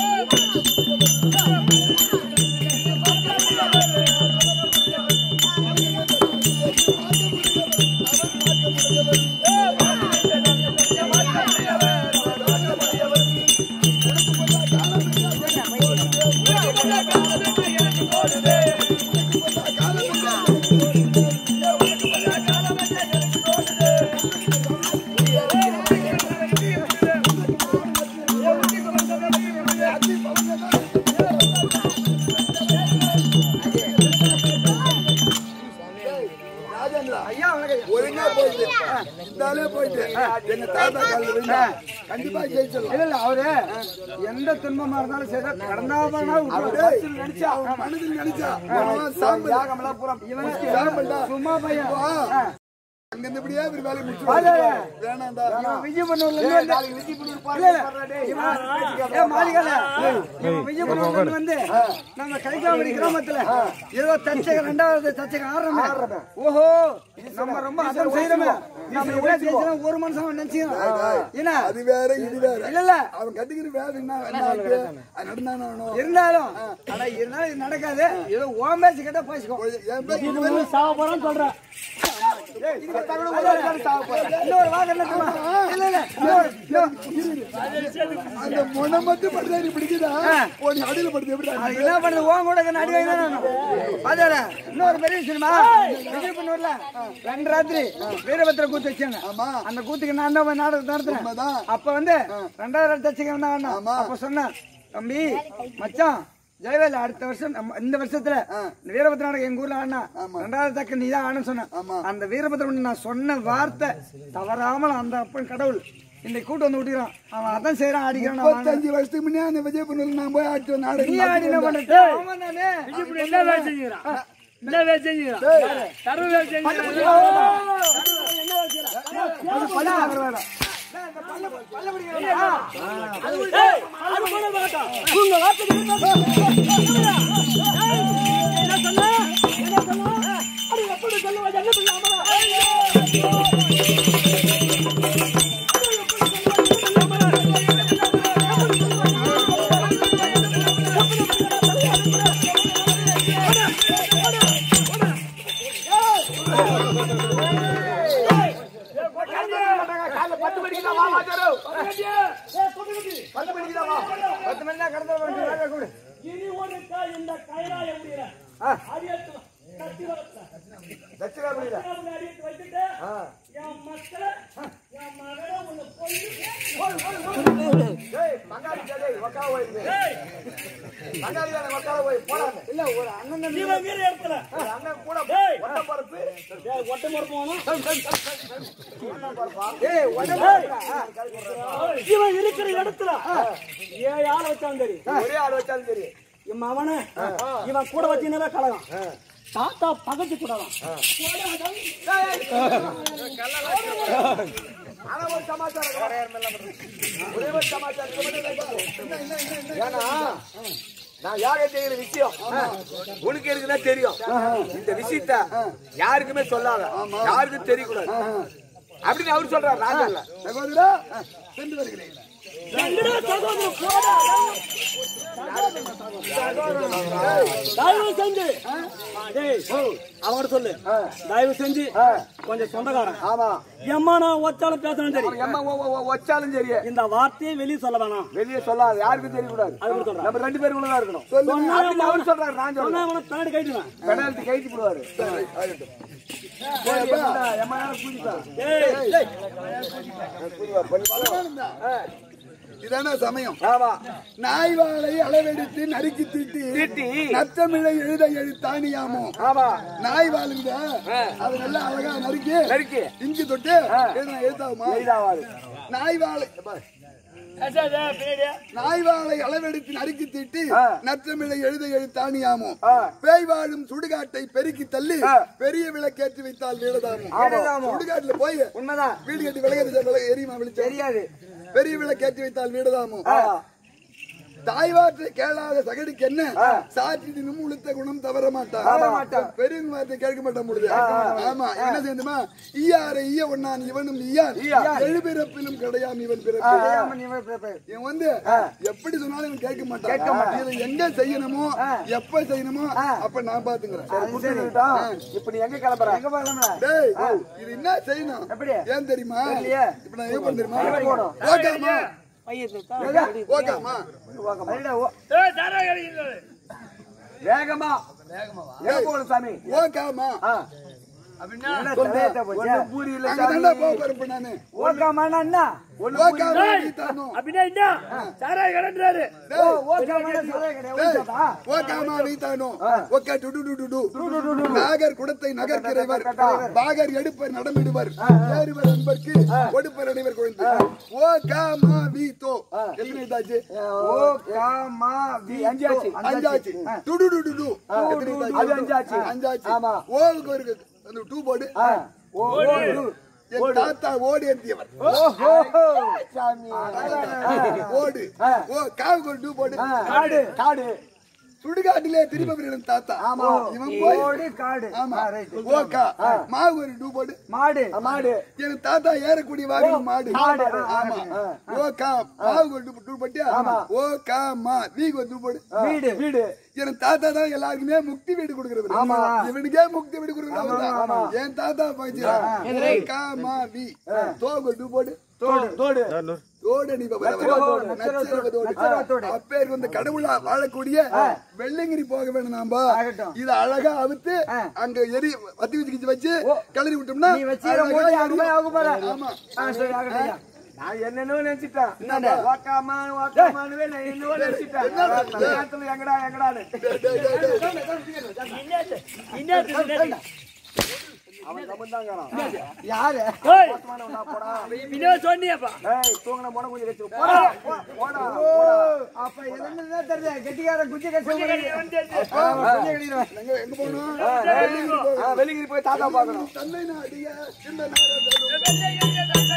Speaker 1: ராஜேந்திரா
Speaker 4: ஐயா வணக்கம்
Speaker 1: ஒழுங்கா போயிட்டு இந்தாலே போயிட்டு எங்க தாத்தா காலில் விழுந்தா கண்டிப்பா ஜெயிச்சிடலாம்
Speaker 4: இல்ல இல்ல அவரு எந்த துன்பமா இருந்தாலும் சரி கடந்தாபனா
Speaker 1: டேய், அவன் மனதில் நினைச்சா அவன் சாம்பல் சாம்பல்டா.
Speaker 4: சும்மா பையன்
Speaker 1: வா.
Speaker 4: ஆ.
Speaker 1: அங்கிருந்து இப்படியே இவர் வேலையை முடிச்சு
Speaker 4: வாடா.
Speaker 1: வேணாம்டா
Speaker 4: இவன் விஜயபுண்ணூர்ல இருந்து வந்து- இல்ல, இல்ல. இவன் ஏன் மாளிகைல? இவன் விஜயபுண்ணூர்ல இருந்து வந்து நம்ம கைகாவடி கிராமத்துல ஏதோ தச்சகம் ரெண்டாவது தச்சகம் ஆடுறோமே. ஓஹோ நம்ம ரொம்ப அதம் செய்யறோமே நம்ம எவ்வளவு ஜெயிச்சோம் ஒரு மனுஷன் நினைச்சுக்கணும் என்ன
Speaker 1: அது வேற இது வேற
Speaker 4: இல்ல இல்ல
Speaker 1: அவன் கட்டிக்கிற வேலை என்ன என்ன ஆகுது? அது நடந்தானே ஆகணும்.
Speaker 4: இருந்தாலும் ஆனா இருந்தாலும் இது நடக்காது ஏதோ ஓம் பேச்சு கேட்டா பேசிக்கோ
Speaker 1: என் பேர் இது வேற.
Speaker 3: சாவ போறான்னு சொல்றேன்
Speaker 4: இன்னொரு வாக்கு என்ன தெரியுமா? இல்ல இல்ல இன்னொரு- இன்னொரு-
Speaker 1: அந்த முனை மட்டும் படுத்தா நீ பிடிக்குதா ஓ, நீ அடியில படுத்து எப்படி
Speaker 4: அதுக்கு என்ன பண்றது உன் கூட அடி வாங்கி தான் பாத்தாரா இன்னொரு பெரிய விஷயமா விஜயபுண்ணூர்ல ரெண்டு ராத்திரி வீரபத்திர கூத்து வச்சாங்க
Speaker 1: ஆமா
Speaker 4: அந்த கூத்துக்கு நான் தான் போய் நாடகம் நடத்துறேன்
Speaker 1: உண்மைதான்.
Speaker 4: அப்ப வந்து ரெண்டாயிரம் தச்சுக்க வந்தாங்க
Speaker 1: ஆமா.
Speaker 4: அப்ப சொன்னேன் தம்பி மச்சான் ஜெயவேல அடுத்த வருஷம் நம்ம- இந்த வருஷத்துல இந்த வீரபத்திர நாடகம் எங்க ஊர்ல ஆடினா ரெண்டாயிரம் தக்க நீ தான் ஆடணும் சொன்னேன்
Speaker 1: ஆமா.
Speaker 4: அந்த வீரபத்திரன் நான் சொன்ன வார்த்தை தவறாமல் அந்த அப்பன் கடவுள் இன்னைக்கு கூட்டு வந்து விட்டுறான் அவன் அதான் செய்யறான் அடிக்கிறான் நான் வாங்கினேன்.
Speaker 1: முப்பத்தஞ்சு வருஷத்துக்கு முன்னே அந்த விஜய் பண்ணல நான் போய் ஆட்டு
Speaker 4: நீ
Speaker 1: நாடகம்
Speaker 4: ஆடி என்ன
Speaker 1: நடத்தி
Speaker 4: பண்ற அவன் தானே
Speaker 3: இப்படி என்ன வேலை செஞ்சுக்கிறான் என்ன வேலை செஞ்சுக்கிறான் தரு வேலை செஞ்சுக்கிறான் ஏய், அது கூட வேண்டாம். உங்க வார்த்தைக்கு என்ன சொல்ல? ஏய், என்ன சொன்ன? என்ன சொன்ன? அது எப்படி சொல்லுவா? என்ன சொல்லாமலா?
Speaker 2: பத்து மணிக்கு தான் வா மாச்சாரு பத்து மணிக்கு தான் வா
Speaker 4: பத்து மணி தான் கடந்த வேலை கொடு
Speaker 3: இனி ஒரு காய் இந்த கயிறா எப்படிற? அது எடுத்து வா. கத்தி வளர்த்த. இவன் வீர இடத்துல
Speaker 2: அண்ணன் கூட
Speaker 3: டேய்
Speaker 2: ஒட்ட பரப்பு
Speaker 3: டேய் ஒட்ட மரப்பானா
Speaker 4: ஏய் உடனே
Speaker 3: இவன் இருக்கிற இடத்துல ஏழு ஆள் வச்சான் தெரியும்
Speaker 2: ஒரே ஆள் வச்சாலும் சரி
Speaker 3: இவன் அவன இவன் கூட வச்சுனாவே கலகம் தாத்தா பகச்சு கூடலாம்
Speaker 2: ஆனா ஒரு சமாச்சாரம் ஒரே ஒரு சமாச்சாரம் இது மட்டும் தான் இருக்கு. ஏன்னா நான் யாக செய்கிற விஷயம் உனக்கு இருக்குன்னா தெரியும் இந்த விஷயத்த யாருக்குமே சொல்லாத யாருக்கும் தெரியக்கூடாது அப்படின்னு அவரு சொல்றாரு நான் இல்ல
Speaker 1: சகோதரா சென்று வருகிறேன்
Speaker 3: எங்கடா சகோதரன் போடா தயவு செஞ்சு டேய் அவன்கிட்ட சொல்லு தயவு செஞ்சு கொஞ்சம் சொந்தக்காரன்
Speaker 2: ஆமா
Speaker 3: எம்மா நான் ஒச்சாலும் பேசணும் தெரியும்
Speaker 2: எம்மா ஒ- ஒ- ஒ- வச்சாலும் சரி
Speaker 3: இந்த வார்த்தையை வெளியே சொல்ல வேணாம்
Speaker 2: வெளியே சொல்லாது யாருக்கும் தெரியக்கூடாது
Speaker 3: அது கூட சொல்றேன்
Speaker 2: நம்ம ரெண்டு பேரும் தான் இருக்கணும்
Speaker 3: சொன்னா
Speaker 2: அப்படின்னு அவரு சொல்றாரு நான்
Speaker 3: சொன்னா
Speaker 2: சொல்றேன்
Speaker 3: அவனை பின்னாடி கைட்டுவேன்
Speaker 2: பெனால்டி கைட்டு போடுவாரு எம்மா நேரம் குதிப்பா
Speaker 3: ஏய்
Speaker 1: இதான சமயம்
Speaker 2: ஆமா
Speaker 1: நாய் வாழை அளவெடுத்து நறுக்கி தீட்டி
Speaker 2: தீட்டி.
Speaker 1: நத்தமிழை எழுத எழுத்தானியாமோ
Speaker 2: ஆமா
Speaker 1: நாய் வாழுங்க அது நல்லா அழகா நறுக்கி
Speaker 2: நறுக்கி.
Speaker 1: இஞ்சி தொட்டு எழுதினா எழுத்தாகுமா
Speaker 2: இதாவாது
Speaker 1: நாய் வாழை நாய் வாழை அளவெடுத்து நறுக்கி தீட்டி நற்றமிழை எழுத எழுத்தானியாமோ பேய் வாழும் சுடுகாட்டை பெருக்கி தள்ளி பெரிய விளக்கேற்றி வைத்தால் வீடதாமோ சுடுகாட்டுல போய்
Speaker 2: உண்மைதான்
Speaker 1: வீடு கட்டி விளக்கேற்றி விளக்கு எரியுமா வெளிச்சம்
Speaker 2: தெரியாது
Speaker 1: பெரிய விளக்கேற்றி வைத்தால் வீடதாமோ தாய்வாற்றை கேளாத சகடிக்கு என்ன சாட்சி தினம் உளுத்த குணம் தவற மாட்டான் பெரியவங்க வார்த்தை கேட்க மாட்டான் பொழுது ஆமா என்ன செய்யணுமா ஈயார ஈய ஒன்னான் இவனும் ஈயான் எழுபிறப்பிலும் கிடையாம இவன் பிறப்பு இவன் வந்து எப்படி சொன்னாலும் இவன் கேட்க மாட்டான் இதை எங்க செய்யணுமோ எப்ப செய்யணுமோ அப்ப நான் பாத்துக்கிறேன்
Speaker 2: இப்ப நீ எங்க கிளம்புற எங்க
Speaker 1: டேய் இது என்ன செய்யணும் ஏன் தெரியுமா இப்ப நான் எங்க போறேன் தெரியுமா ஓகேமா ஓகேமா
Speaker 2: வேகமா எங்க போகணும் சாமி
Speaker 1: ஓகேமா
Speaker 2: ஒண்ணு பூரி இல்ல
Speaker 1: அங்க தாண்டா போக போறேன் இப்ப நானு ஓகேமா நீ தரணும்
Speaker 3: அப்படின்னா என்ன சாராய கடன்றாரு
Speaker 1: டேய், டேய், ஓகேமா நீ தரணும் ஓகே டு டு டு டு டு நாகர் குடத்தை நகர்கிறவர் பாகர் எடுப்பர் நடமிடுவர் ஏறுவர் என்பர்க்கு கொடுப்பர் அனைவர் குழந்தை ஓகேமா வீ தோ எத்தனை இதாச்சு
Speaker 2: அஞ்சாச்சு
Speaker 1: அஞ்சாச்சு டு டு டு டு டு எத்தனை இதாச்சு?
Speaker 2: அது அஞ்சாச்சு.
Speaker 1: அஞ்சாச்சு
Speaker 2: ஆமா.
Speaker 1: ஓவுக்கு ஒரு அந்த டூ போடு என் தாத்தா ஓடி ஏந்தியவர்
Speaker 2: சாமி
Speaker 1: ஓடு ஓ காவுக்கு ஒரு டூ போடு
Speaker 2: காடு காடு
Speaker 1: சுடுகாட்டிலே திரும்பவரிடம் தாத்தா இவன் போய்
Speaker 4: காடு
Speaker 1: ஆமா ஓகா மாவு ஒரு டூ போடு
Speaker 4: மாடு
Speaker 2: மாடு
Speaker 1: என் தாத்தா ஏறக்கூடிய வாகனம் மாடு ஆமா ஓகா மாவு ஒரு டூ டூ போட்டியா ஓகா மா வீக்கு ஒரு டூ போடு
Speaker 2: வீடு வீடு
Speaker 1: என் தாத்தா தான் எல்லாருக்குமே முக்தி வீடு கொடுக்கறது
Speaker 2: ஆமா.
Speaker 1: இவனுக்கே முக்தி வீடு கொடுக்கறது என் தாத்தா பாய்ச்சி காமா வி தோகு டூ போடு
Speaker 2: தோடு தோடு
Speaker 1: தோடு நீ இப்ப வர வர. நச்சரவ தோடு. அப்பேர் வந்து கடவுளா வாழக்கூடிய வெள்ளங்கிரி போக வேணும் நாம இத அழகா அவுத்து அங்க எரி வத்தி வச்சு வச்சு கிளறி விட்டோம்னா
Speaker 4: நீ வச்சிக்கிற
Speaker 1: அழகா
Speaker 4: மூட்டை
Speaker 1: எரியும்.
Speaker 4: அங்கமே ஆகும் பாரு.
Speaker 1: ஆமா
Speaker 4: ஆ, சரி, ஆகட்டும் ஐயா.
Speaker 2: நான் என்னென்னவோ நினைச்சிட்டேன் வாக்காமா வாக்காமான்னு நான் என்னவோ நினைச்சிட்டேன் அந்த நேரத்துல எங்கடா எங்கடான்னு
Speaker 1: டேய், டேய், டேய், டேய்.
Speaker 2: அவன் கமந்தாங்கிறான்
Speaker 4: யாரு
Speaker 3: பின்ன சொன்னியப்பா
Speaker 2: ஏய் தூங்கின முனை கொஞ்சம் வச்சு போடா போ- போடா
Speaker 4: ஓ, அப்ப என்னன்னு தெரியுது கெட்டிக்காரன் குச்சி கட்சி
Speaker 1: எங்க எங்க போகணும் வெள்ளங்கிரி போகணும்.
Speaker 2: ஆ, வெளிங்கிரி போய் தாத்தா பார்க்கணும்
Speaker 1: தந்தை நாடிய சின்ன நாடு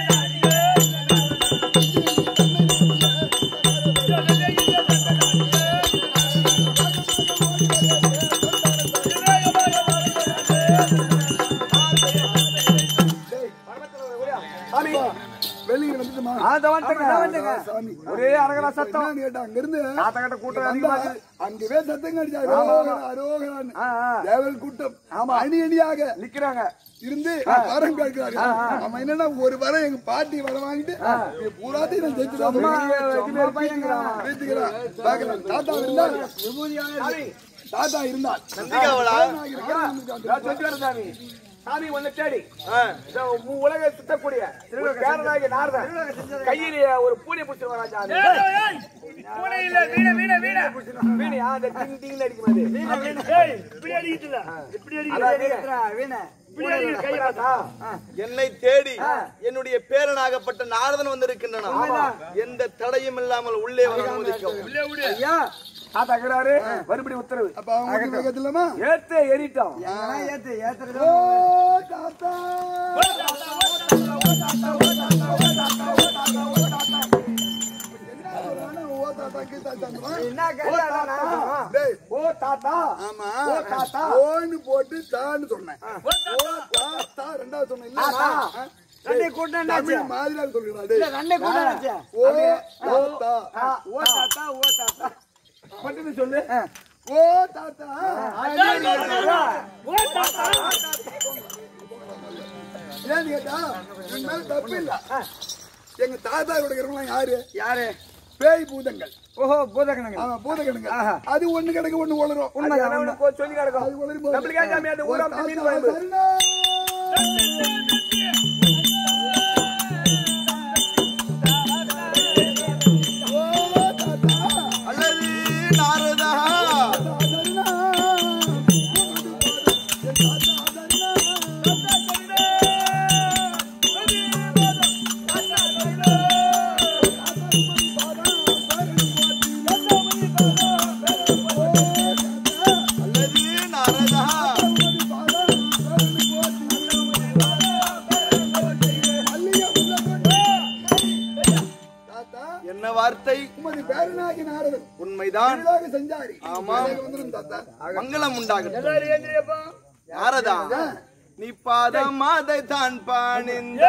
Speaker 2: சாமி
Speaker 1: வெளியே வந்துட்டுமா
Speaker 2: அந்த வந்துங்க
Speaker 1: சாமி
Speaker 2: ஒரே அரகரா சத்தம்
Speaker 1: என்னன்னு கேட்டா அங்க இருந்து
Speaker 2: தாத்தா கிட்ட கூட்டம் அதிகமா
Speaker 1: வந்தா,
Speaker 2: இருக்கு.
Speaker 1: அங்கவே சத்தம் கடிச்சா அரோகரா அரோகரான்னு
Speaker 2: ஆ, ஆ.
Speaker 1: தேவல் கூட்டம் அணி அணியாக
Speaker 2: நிக்கிறாங்க
Speaker 1: இருந்து வரம் கேட்கிறாங்க அவன் என்னன்னா ஒரு வரம் எங்க பாட்டி வரம் வாங்கிட்டு இது பூராத்தையும் நான் ஜெயிச்சுதான் பேசிக்கிறான் பாக்கலாம் தாத்தா இருந்தால் தாத்தா இருந்தால்
Speaker 2: நான் சொல்லிட்டு வரேன் சாமி சாமி ஒண்ணு தேடி இந்த மூ- உலகை சுத்தக்கூடிய ஒரு பேரனாகிய நாரதன் கையிலே ஒரு பூனை பிடிச்சிட்டு வரா சாமி வீணையா அந்த டிங் டிங்னு அடிக்கும்போது அதான் வீணை.
Speaker 4: வீணை
Speaker 2: கை ராசா.
Speaker 5: என்னை தேடி என்னுடைய பேரனாகப்பட்ட நாரதன் வந்திருக்கின்றன எந்த தடையும் இல்லாமல் உள்ளே வர அனுமதிக்கவும்
Speaker 4: ஐயா
Speaker 2: தாத்தா இருக்கிறாரு மறுபடி உத்தரவு
Speaker 1: அப்ப அவங்க கேட்கலாமா
Speaker 2: ஏத்து எரிட்டோம்
Speaker 4: எங்கெல்லாம் ஏத்து ஏத்துறது
Speaker 1: ஓ தாத்தா என்ன சொல்றானா? ஓ தாத்தா கீ தாத்தாங்களா?
Speaker 4: என்ன கேட்டா
Speaker 1: டேய்,
Speaker 2: ஓ தாத்தா
Speaker 1: ஆமா
Speaker 2: ஓ தாத்தா.
Speaker 1: ஓன்னு போட்டு தான்னு சொன்னேன் ஓ தாத்தா ரெண்டாவது சொன்னேன் இல்ல?
Speaker 2: தாத்தா.
Speaker 1: ஆ?
Speaker 4: ரெண்டை கூட்டினா என்னாச்சு?
Speaker 1: தமிழ் மாதிரியா சொல்லுடா
Speaker 4: இல்ல
Speaker 1: டேய்
Speaker 4: ரெண்டை கூட்டினா என்னாச்சு?
Speaker 1: ஓ தாத்தா
Speaker 4: ஓ தாத்தா ஓ தாத்தா
Speaker 2: மட்டும் சொல்லு
Speaker 1: ஓ தாத்தா ஏன்னு கேட்டா என் மேல தப்பு இல்ல எங்க தாத்தா கொடுக்கறவங்க யாரு
Speaker 4: யாரு
Speaker 1: பேய் பூதங்கள்
Speaker 4: ஓஹோ பூதகணங்க
Speaker 1: ஆமா பூதகணுங்க அது ஒண்ணு கிடக்கு ஒண்ணு உளரும்
Speaker 2: அது எவனோ உனக்கு சொல்லி கிடக்கும்
Speaker 1: அது உளரும் போது-
Speaker 2: நம்மளுக்கே சாமி அந்த
Speaker 1: ஓ
Speaker 2: ஊரா
Speaker 1: தாத்தா,
Speaker 2: மீன் குழம்பு
Speaker 1: சரணா. ஓ தாத்தா,
Speaker 5: அல்லது நாரதா
Speaker 1: சரணா. என் தாத்தா, சரணா.
Speaker 5: அல்லது நாரதா
Speaker 1: தாத்தா,
Speaker 5: என்ன வார்த்தை
Speaker 1: உமது பேரனாகி நாரதன்
Speaker 5: உண்மைதான்
Speaker 1: அருளாக செஞ்சாரி
Speaker 5: ஆமாம்.
Speaker 1: எனக்கு வந்துடும் தாத்தா
Speaker 5: மங்களம் உண்டாகட்டும் நாரதா நீ பாதம் அதை தான் பாணிந்த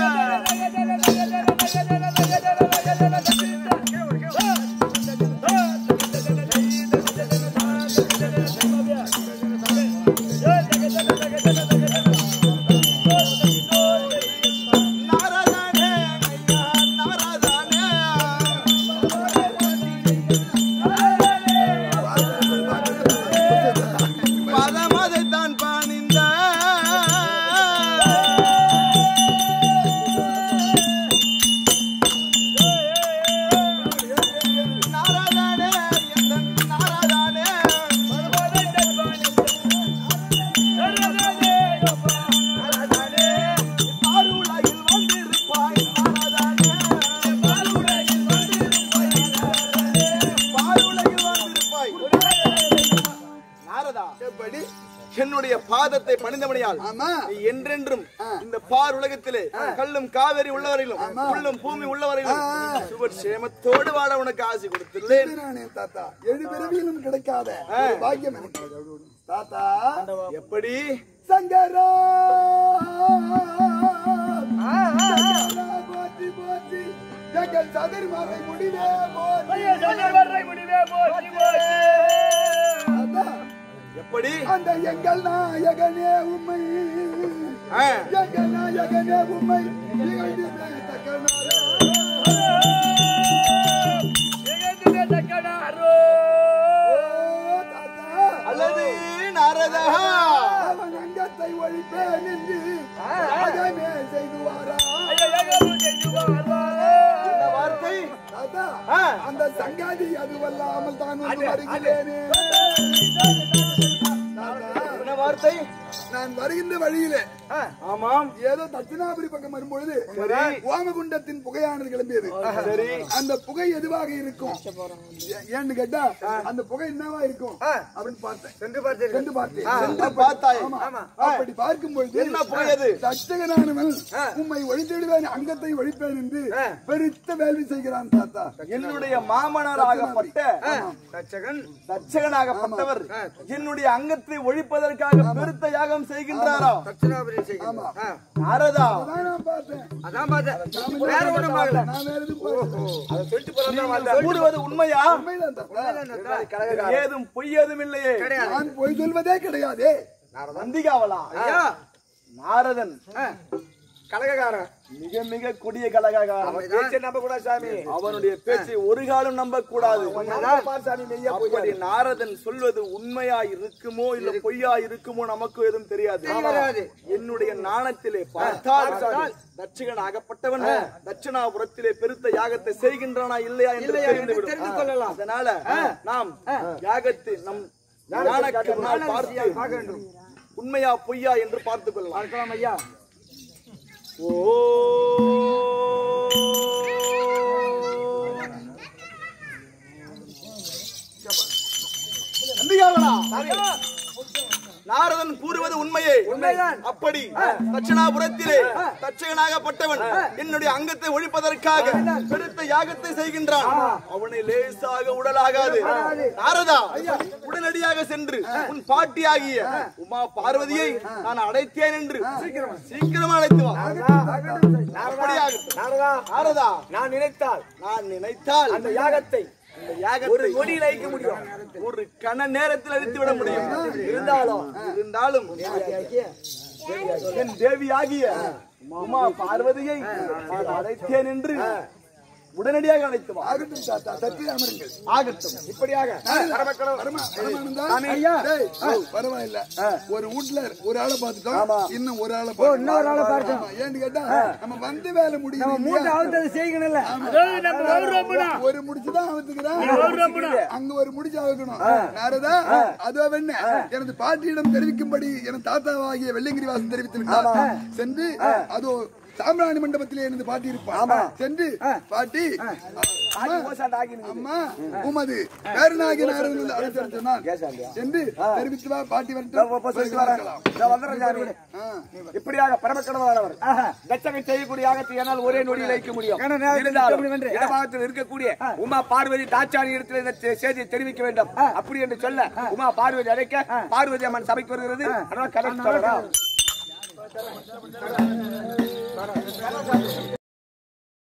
Speaker 5: நாரதானே ஐயா, நாரதானே பாதம் அதை தான் பாணிந்த நாரதானே எந்தன் நாரதானே பாருலகில் வந்திருப்பாய் நாரதானே பாருலகில் வந்திருப்பாய் நாரதா
Speaker 1: எப்படி
Speaker 5: என்னுடைய பாதத்தை பணிந்தபடியால்
Speaker 1: ஆமா
Speaker 5: நீ என்றென்றும் இந்த பார் உலகத்திலே கல்லும் காவேரி உள்ளவரையிலும் உள்ளும் பூமி உள்ளவரையிலும் சுவர் சேமத்தோடு வாழ உனக்கு ஆசை கொடுத்துள்ளேன்
Speaker 1: இது நானே தாத்தா எழு பிறவியிலும் கிடைக்காத ஒரு பாக்கியம் எனக்கு தாத்தா
Speaker 5: எப்படி
Speaker 1: சங்கரா சங்கரா, போற்றி போற்றி எங்கள் சதிர்மறை முடிவே போற்றி தாத்தா,
Speaker 5: எப்படி
Speaker 1: அந்த எங்கள் நாயகனே உண்மை
Speaker 5: ஆ,
Speaker 1: எங்கள் நாயகனே உண்மை இகழ்ந்து பேசத்தக்கனாரே. ஓ தாத்தா
Speaker 5: அல்லது நாரதா
Speaker 1: அவன் அங்கத்தை ஒழிப்பேன் என்று யாகமே செய்துவாரா
Speaker 5: என்ன வார்த்தை
Speaker 1: தாத்தா
Speaker 5: ஆ,
Speaker 1: அந்த சங்காதி அதுவல்லாமல் தான் வந்து வருகிறேனே தாத்தா,
Speaker 5: என்ன வார்த்தை
Speaker 1: நான் வருகின்ற வழியிலே
Speaker 5: ஆமாம்
Speaker 1: ஏதோ தட்சிணாபுரி பக்கம் வரும்பொழுது
Speaker 5: சரி.
Speaker 1: ஓமகுண்டத்தின் புகையானது கிளம்பியது
Speaker 5: சரி
Speaker 1: அந்த புகை எதுவாக இருக்கும் ஏ- ஏன்னு கேட்டா அந்த புகை என்னவா இருக்கும் அப்படின்னு பார்த்தேன்
Speaker 4: சென்று பார்த்தீர்கள்
Speaker 1: சென்று பார்த்தேன்
Speaker 5: சென்று பார்த்தாய்
Speaker 1: ஆமா. அப்படி பார்க்கும் பொழுது
Speaker 5: என்ன புகை அது?
Speaker 1: தட்சகனானவன் உம்மை ஒழித்திடுவேன் அங்கத்தை ஒழிப்பேன் என்று பெருத்த வேள்வி செய்கிறான் தாத்தா
Speaker 5: என்னுடைய மாமனாராகப்பட்ட
Speaker 4: தச்சகன்
Speaker 5: தட்சகனாகப்பட்டவர் என்னுடைய அங்கத்தை ஒழிப்பதற்காக பெருத்த யாகம் செய்கின்றாரா
Speaker 4: தட்சிணாபுரி செய்யும்
Speaker 1: ஆமா
Speaker 5: நாரதா
Speaker 1: அதான் நான் பார்த்தேன்
Speaker 4: அதான் பார்த்தேன் வேற ஒண்ணும் பார்க்கல
Speaker 1: நான் வேற எதுவும் பார்க்கல.
Speaker 5: நீங்கள் கூறுவது உண்மையா
Speaker 1: உண்மைதான் தாத்தா.
Speaker 5: ஏதும் பொய் ஏதும் இல்லையே
Speaker 1: நான் பொய் சொல்வதே கிடையாதே
Speaker 5: நந்திகாவலா
Speaker 4: ஐயா
Speaker 5: நாரதன்
Speaker 2: கலகக்காரன்
Speaker 5: மிக மிக கொடிய கலகாகாரன்
Speaker 2: பேச்சை நம்ப கூடாது சாமி
Speaker 5: அவனுடைய பேச்சை ஒரு காலம் நம்ப கூடாது
Speaker 2: பார் சாமி மெய்யா போய்
Speaker 5: அப்படி நாரதன் சொல்வது உண்மையா இருக்குமோ இல்ல பொய்யா இருக்குமோ நமக்கு எதுவும் தெரியாது
Speaker 4: வராது.
Speaker 5: என்னுடைய நாணத்திலே பார்த்தால் தட்சிகன் ஆகப்பட்டவன் தட்சிணாபுரத்திலே பெருத்த யாகத்தை செய்கின்றானா இல்லையா என்று
Speaker 4: இல்லையா என்று
Speaker 5: தெரிந்துவிடும்.
Speaker 4: தெரிந்து கொள்ளலாம்.
Speaker 5: அதனால நாம் யாகத்தை நம் ஞானக்கு முன்னால் பார்த்து உண்மையா பொய்யா என்று பார்த்துக் கொள்ளலாம்
Speaker 4: பார்க்கலாம் ஐயா
Speaker 5: ஓ நம்பியாவலா நாரதன் கூறுவது உண்மையே அப்படி தட்சிணாபுரத்திலே தட்சகனாகப்பட்டவன் என்னுடைய அங்கத்தை ஒழிப்பதற்காக பெருத்த யாகத்தை செய்கின்றான் அவனை லேசாக உடலாகாது நாரதா உடனடியாக சென்று உன் பாட்டியாகிய உமா பார்வதியை நான் அடைத்தேன் என்று சீக்கிரமா அழைத்து வா அப்படியாகட்டும்.
Speaker 2: நாரதா
Speaker 5: நாரதா
Speaker 2: நான் நினைத்தால்
Speaker 5: நான் நினைத்தால்
Speaker 2: அந்த யாகத்தை
Speaker 5: அந்த யாகத்தை
Speaker 2: ஒரு நொடியில் அழிக்க முடியும்
Speaker 5: ஒரு கண நேரத்தில் அழித்து விட முடியும்
Speaker 2: இருந்தாலும்
Speaker 5: இருந்தாலும் என் தேவி ஆகிய உமா பார்வதியை நான் அழைத்தேன் என்று உடனடியாக அழைத்து வா
Speaker 1: ஆகட்டும் தாத்தா சற்று அமருங்கள்
Speaker 5: ஆகட்டும்
Speaker 2: இப்படியாக பரமக்கடவுள்
Speaker 1: பரமா- பரமானந்தா? டேய், பரவாயில்ல ஒரு வீட்ல ஒரு ஆளை பார்த்துட்டோம் இன்னும் ஒரு ஆளை
Speaker 4: இன்னொரு ஆளை
Speaker 1: பார்த்துட்டோம்.
Speaker 4: பார்த்தோம்.
Speaker 1: ஆமா, ஏன்னு கேட்டா நம்ம வந்து வேலை முடியும்
Speaker 4: நம்ம மூட்டை அவுத்தது செய்யணும்ல
Speaker 1: ஒரு முடிச்சுதான் அவுத்துக்கிறேன் அங்க ஒரு முடிச்சு அவுக்கணும் நாரதா அதோ வெண்ண எனது பாட்டியிடம் தெரிவிக்கும்படி எனது தாத்தாவாகிய வெள்ளிங்கிரி வாசன் தெரிவித்து விட்டார் சென்று அதோ சாம்பிராணி மண்டபத்திலே எனது பாட்டி இருப்பார் சென்று பாட்டி அம்மா உமது பேரனாகிய நாரதன் வந்து அழைத்து வர சொன்னார் சென்று தெரிவித்து வா பாட்டி வரட்டும் ஆ.
Speaker 2: இப்படியாக பரமக்கடவானவர் தட்சகன் செய்யக்கூடிய யாகத்தை என்னால் ஒரே நொடியில் வைக்க முடியும்
Speaker 4: கண நேரத்தில்
Speaker 2: இருந்தாலும்
Speaker 4: இருக்க முடியும் என்று.
Speaker 2: இடபாகத்தில் இருக்கக்கூடிய உமா பார்வதி தாச்சாரி இடத்தில் இந்த செ- செய்தியை தெரிவிக்க வேண்டும் அப்படி என்று சொல்ல உமா பார்வதி அழைக்க பார்வதி அம்மன் சபைக்கு வருகிறது அதனால் கலெக்டர்